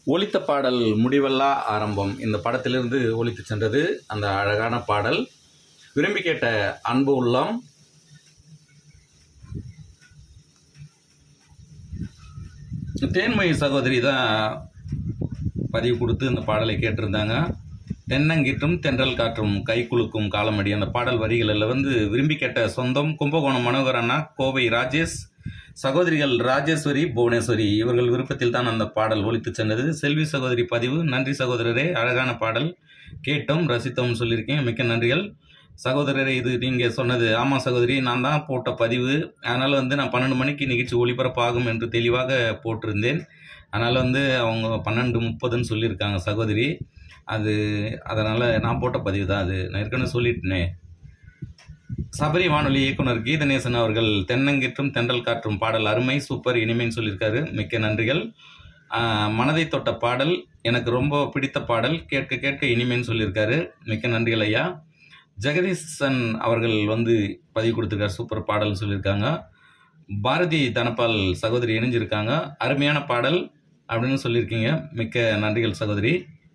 ஒலித்த பாடல் முடிவல்லா ஆரம்பம் இந்த படத்திலிருந்து ஒலித்து சென்றது அந்த அழகான பாடல் விரும்பி கேட்ட அன்பு உள்ளம் தேன்மொழி சகோதரி தான் பதிவு கொடுத்து இந்த பாடலை கேட்டிருந்தாங்க தென்னங்கிற்றும் தென்றல் காற்றும் கை குலுக்கும் காலமடி அந்த பாடல் வரிகளில் வந்து விரும்பி கேட்ட சொந்தம் கும்பகோணம் மனோகர் அண்ணா கோவை ராஜேஷ் சகோதரிகள் ராஜேஸ்வரி புவனேஸ்வரி இவர்கள் விருப்பத்தில் தான் அந்த பாடல் ஒலித்து சென்றது செல்வி சகோதரி பதிவு நன்றி சகோதரரே அழகான பாடல் கேட்டோம் ரசித்தோம் சொல்லியிருக்கேன் மிக்க நன்றிகள் சகோதரரே இது நீங்கள் சொன்னது ஆமாம் சகோதரி நான் தான் போட்ட பதிவு அதனால் வந்து நான் பன்னெண்டு மணிக்கு நிகழ்ச்சி ஒளிபரப்பாகும் என்று தெளிவாக போட்டிருந்தேன் அதனால் வந்து அவங்க பன்னெண்டு முப்பதுன்னு சொல்லியிருக்காங்க சகோதரி அது அதனால் நான் போட்ட பதிவு தான் அது நான் ஏற்கனவே சொல்லிட்டேனே சபரி வானொலி இயக்குனர் கீதநேசன் அவர்கள் தென்னங்கிற்றும் தென்றல் காற்றும் பாடல் அருமை சூப்பர் இனிமைன்னு சொல்லியிருக்காரு மிக்க நன்றிகள் ஆஹ், மனதை தொட்ட பாடல் எனக்கு ரொம்ப பிடித்த பாடல் கேட்க கேட்க இனிமைன்னு சொல்லியிருக்காரு மிக்க நன்றிகள் ஐயா ஜெகதீசன் அவர்கள் வந்து பதிவு கொடுத்துருக்காரு சூப்பர் பாடல்னு சொல்லியிருக்காங்க பாரதி தனபால் சகோதரி இணைஞ்சிருக்காங்க அருமையான பாடல் அப்படின்னு சொல்லியிருக்கீங்க மிக்க நன்றிகள் சகோதரி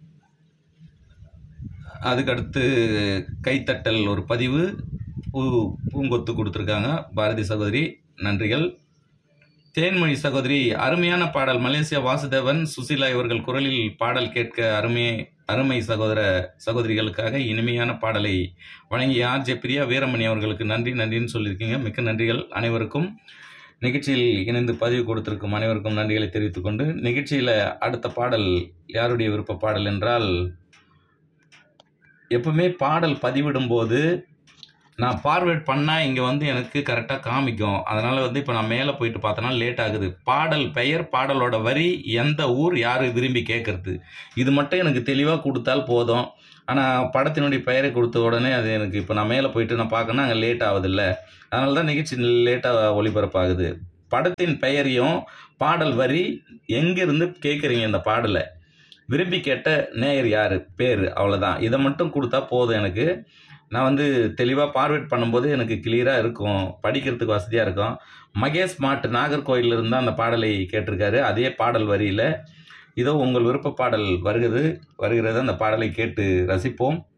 அதுக்கடுத்து கைத்தட்டல் ஒரு பதிவு பூ பூங்கொத்து கொடுத்துருக்காங்க பாரதி சகோதரி நன்றிகள் தேன்மொழி சகோதரி அருமையான பாடல் மலேசியா வாசுதேவன் சுசீலா இவர்கள் குரலில் பாடல் கேட்க அருமை அருமை சகோதர சகோதரிகளுக்காக இனிமையான பாடலை வழங்கிய ஆர்ஜே பிரியா வீரமணி அவர்களுக்கு நன்றி நன்றின்னு சொல்லியிருக்கீங்க மிக்க நன்றிகள் அனைவருக்கும் நிகழ்ச்சியில் இணைந்து பதிவு கொடுத்திருக்கும் அனைவருக்கும் நன்றிகளை தெரிவித்துக் கொண்டு நிகழ்ச்சியில் அடுத்த பாடல் யாருடைய விருப்ப பாடல் என்றால் எப்பவுமே பாடல் பதிவிடும்போது நான் ஃபார்வேர்ட் பண்ணால் இங்கே வந்து எனக்கு கரெக்டாக காமிக்கும் அதனால் வந்து இப்போ நான் மேலே போயிட்டு பார்த்தோன்னா லேட் ஆகுது பாடல் பெயர் பாடலோட வரி எந்த ஊர் யார் விரும்பி கேட்குறது இது மட்டும் எனக்கு தெளிவாக கொடுத்தால் போதும் ஆனால் படத்தினுடைய பெயரை கொடுத்த உடனே அது எனக்கு இப்போ நான் மேலே போயிட்டு நான் பார்க்கணும் அங்கே லேட் ஆகுதுல்ல அதனால தான் நிகழ்ச்சி லேட்டாக ஒளிபரப்பாகுது படத்தின் பெயரையும் பாடல் வரி எங்கேருந்து கேட்குறீங்க இந்த பாடலை விரும்பி கேட்ட நேயர் யார் பேர் அவ்வளோதான் இதை மட்டும் கொடுத்தா போதும் எனக்கு நான் வந்து தெளிவாக பார்வேட் பண்ணும்போது எனக்கு கிளியராக இருக்கும் படிக்கிறதுக்கு வசதியாக இருக்கும் மகேஷ் மாட்டு நாகர்கோயிலில் இருந்து அந்த பாடலை கேட்டிருக்காரு அதே பாடல் வரியில் இதோ உங்கள் விருப்ப பாடல் வருகிறது வருகிறது அந்த பாடலை கேட்டு ரசிப்போம்